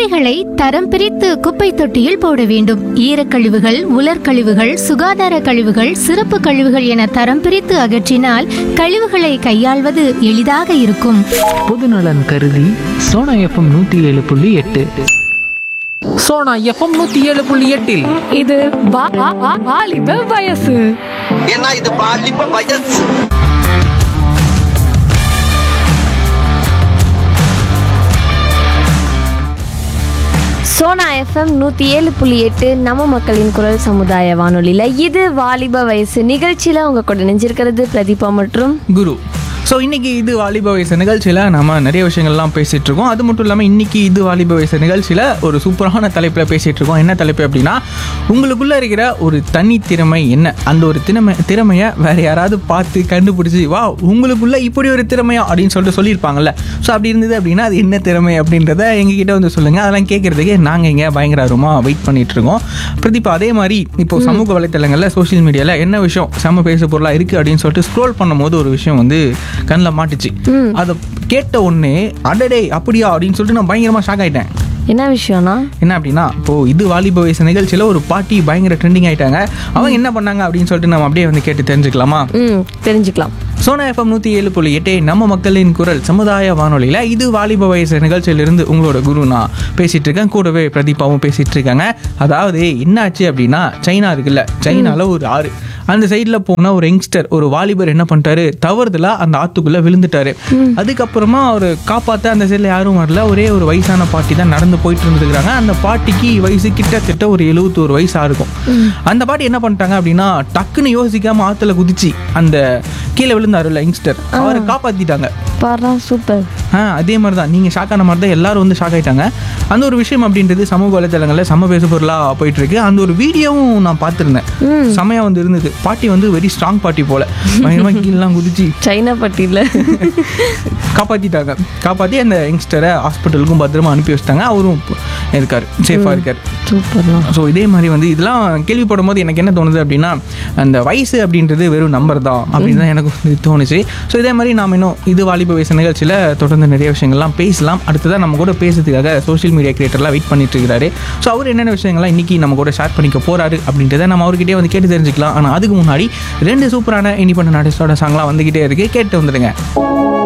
குப்பைகளை தரம் பிரித்து குப்பை தொட்டியில் போட வேண்டும் ஈரக்கழிவுகள் உலர்கழிவுகள் சுகாதார கழிவுகள் சிறப்பு கழிவுகள் என தரம் பிரித்து அகற்றினால் கழிவுகளை கையாள்வது எளிதாக இருக்கும் பொதுநலன் கருதி சோனா எஃப்எம் நூற்றி ஏழு புள்ளி எட்டு சோனா எஃப்எம் நூற்றி ஏழு புள்ளி எட்டில் இது வா- வா- வா- வாலிப வயசு ஏன்னா இது பாலிப்ப வயசு சோனா எஃப்எம் நூற்றி ஏழு புள்ளி எட்டு நம்ம மக்களின் குரல் சமுதாய வானொலியில் இது வாலிப வயசு நிகழ்ச்சியில் உங்கள் கூட நினைஞ்சிருக்கிறது பிரதீபா மற்றும் குரு ஸோ இன்னைக்கு இது வாலிப வயசு நிகழ்ச்சியில் நம்ம நிறைய விஷயங்கள்லாம் பேசிகிட்டு இருக்கோம் அது மட்டும் இல்லாமல் இன்னைக்கு இது வாலிப வயசு நிகழ்ச்சியில் ஒரு சூப்பரான தலைப்பில் பேசிகிட்டு இருக்கோம் என்ன தலைப்பு அப்படின்னா உங்களுக்குள்ளே இருக்கிற ஒரு தனி திறமை என்ன அந்த ஒரு திறமை திறமையை வேற யாராவது பார்த்து கண்டுபிடிச்சி வா உங்களுக்குள்ள இப்படி ஒரு திறமையா அப்படின்னு சொல்லிட்டு சொல்லியிருப்பாங்கல்ல ஸோ அப்படி இருந்தது அப்படின்னா அது என்ன திறமை அப்படின்றத எங்ககிட்ட வந்து சொல்லுங்கள் அதெல்லாம் கேட்குறதுக்கு நாங்கள் இங்கே பயங்கர ஆர்வமாக வெயிட் பண்ணிட்டு இருக்கோம் பிரதீபா அதே மாதிரி இப்போ சமூக வலைத்தளங்களில் சோஷியல் மீடியாவில் என்ன விஷயம் செம்ம பேச பொருளாக இருக்குது அப்படின்னு சொல்லிட்டு ஸ்க்ரோல் பண்ணும்போது ஒரு விஷயம் வந்து கண்ணில் மாட்டுச்சு அதை கேட்ட உடனே அடடே அப்படியா அப்படின்னு சொல்லிட்டு நான் பயங்கரமாக ஷாக் ஆயிட்டேன் என்ன விஷயம்னா என்ன அப்படின்னா இப்போ இது வாலிப வயசு நிகழ்ச்சியில் ஒரு பாட்டி பயங்கர ட்ரெண்டிங் ஆயிட்டாங்க அவங்க என்ன பண்ணாங்க அப்படின்னு சொல்லிட்டு நம்ம அப்படியே வந்து கேட்டு தெரிஞ்சுக்கலாமா ம் தெரிஞ்சுக்கலாம் சோனா எஃப்எம் நூற்றி ஏழு புள்ளி எட்டே நம்ம மக்களின் குரல் சமுதாய வானொலியில் இது வாலிப வயசு நிகழ்ச்சியிலிருந்து உங்களோட குரு நான் பேசிட்டு இருக்கேன் கூடவே பிரதீபாவும் பேசிட்டு இருக்காங்க அதாவது என்னாச்சு அப்படின்னா சைனா இருக்குல்ல சைனால ஒரு ஆறு அந்த சைடில் போன ஒரு யங்ஸ்டர் ஒரு வாலிபர் என்ன பண்ணிட்டாரு தவறுதலா அந்த ஆத்துக்குள்ள விழுந்துட்டாரு அதுக்கப்புறமா அவர் காப்பாற்ற அந்த சைடில் யாரும் வரல ஒரே ஒரு வயசான பாட்டி தான் நடந்து போயிட்டு இருந்துருக்காங்க அந்த பாட்டிக்கு வயசு கிட்டத்தட்ட ஒரு எழுபத்தோரு வயசா இருக்கும் அந்த பாட்டி என்ன பண்ணிட்டாங்க அப்படின்னா டக்குன்னு யோசிக்காம ஆத்துல குதிச்சு அந்த கீழே விழுந்தாருல்ல யங்ஸ்டர் அவரை காப்பாத்திட்டாங்க பாரா சூப்பர் ஆ அதே மாதிரி தான் நீங்கள் ஷாக் ஆன மாதிரி தான் எல்லாரும் வந்து ஷாக் ஆயிட்டாங்க அந்த ஒரு விஷயம் அப்படின்றது சமூக வலைத்தளங்களில் சம பேசு பொருளாக போயிட்டு இருக்கு அந்த ஒரு வீடியோவும் நான் பார்த்துருந்தேன் செமையா வந்து இருந்தது பாட்டி வந்து வெரி ஸ்ட்ராங் பாட்டி போல பயங்கரமாக கீழெலாம் குதிச்சு சைனா பட்டியில் காப்பாற்றிட்டாங்க காப்பாற்றி அந்த யங்ஸ்டரை ஹாஸ்பிட்டலுக்கும் பத்திரமா அனுப்பி வச்சிட்டாங்க அவரும் இருக்கார் சேஃபாக இருக்கார் சூப்பர்லாம் ஸோ இதே மாதிரி வந்து இதெல்லாம் கேள்விப்படும் போது எனக்கு என்ன தோணுது அப்படின்னா அந்த வயசு அப்படின்றது வெறும் நம்பர் தான் அப்படின்னு தான் எனக்கு வந்து தோணுச்சு ஸோ இதே மாதிரி நாம் இன்னும் இது வாலிப வயசு நிகழ்ச்சியில் தொடர்ந்து நிறைய விஷயங்கள்லாம் பேசலாம் அடுத்ததான் நம்ம கூட பேசுறதுக்காக சோஷியல் மீடியா கிரியேட்டர்லாம் வெயிட் பண்ணிட்டு இருக்காரு ஸோ அவர் என்னென்ன விஷயங்கள்லாம் இன்னைக்கு நம்ம கூட ஷேர் பண்ணிக்க போறாரு அப்படின்றத நம்ம அவர்கிட்டயே வந்து கேட்டு தெரிஞ்சுக்கலாம் ஆனால் அதுக்கு முன்னாடி ரெண்டு சூப்பரான இண்டிபெண்டன்ட் ஆர்டிஸ்டோட சாங்லாம் வந்துகிட்டே இருக்கு கேட்டு வந்துடுங்க